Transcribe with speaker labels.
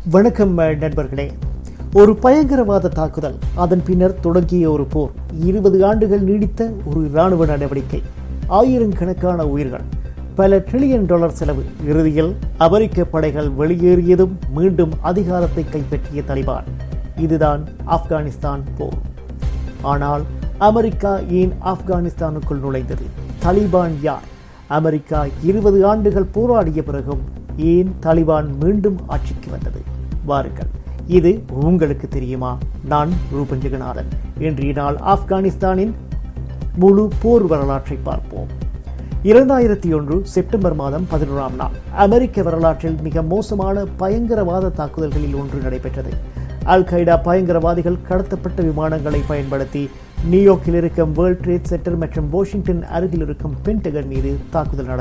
Speaker 1: வணக்கம் அஹ், நண்பர்களே ஒரு பயங்கரவாத தாக்குதல் அதன் பின்னர் தொடங்கிய ஒரு போர் இருபது ஆண்டுகள் நீடித்த ஒரு இராணுவ நடவடிக்கை ஆயிரக்கணக்கான உயிர்கள் பல ட்ரில்லியன் டாலர் செலவு இறுதியில் அமெரிக்க படைகள் வெளியேறியதும் மீண்டும் அதிகாரத்தை கைப்பற்றிய தலிபான் இதுதான் ஆப்கானிஸ்தான் போர் ஆனால் அமெரிக்கா ஏன் ஆப்கானிஸ்தானுக்குள் நுழைந்தது தலிபான் யார் அமெரிக்கா இருபது ஆண்டுகள் போராடிய பிறகும் ஏன் தலிபான் மீண்டும் ஆட்சிக்கு வந்தது வாருங்கள் இது உங்களுக்கு தெரியுமா நான் ரூபன் ஜெகநாதன் இன்றைய நாள் ஆப்கானிஸ்தானின் முழு போர் வரலாற்றை பார்ப்போம் இரண்டாயிரத்தி ஒன்று செப்டம்பர் மாதம் பதினோராம் நாள் அமெரிக்க வரலாற்றில் மிக மோசமான பயங்கரவாத தாக்குதல்களில் ஒன்று நடைபெற்றது அல் qaeda பயங்கரவாதிகள் கடத்தப்பட்ட விமானங்களை பயன்படுத்தி நியூயார்க்கில் இருக்கும் வேர்ல்ட் ட்ரேட் சென்டர் மற்றும் வாஷிங்டன் அருகில் இருக்கும் பென்டகன் மீது தாக்குதல் நடத்தினர்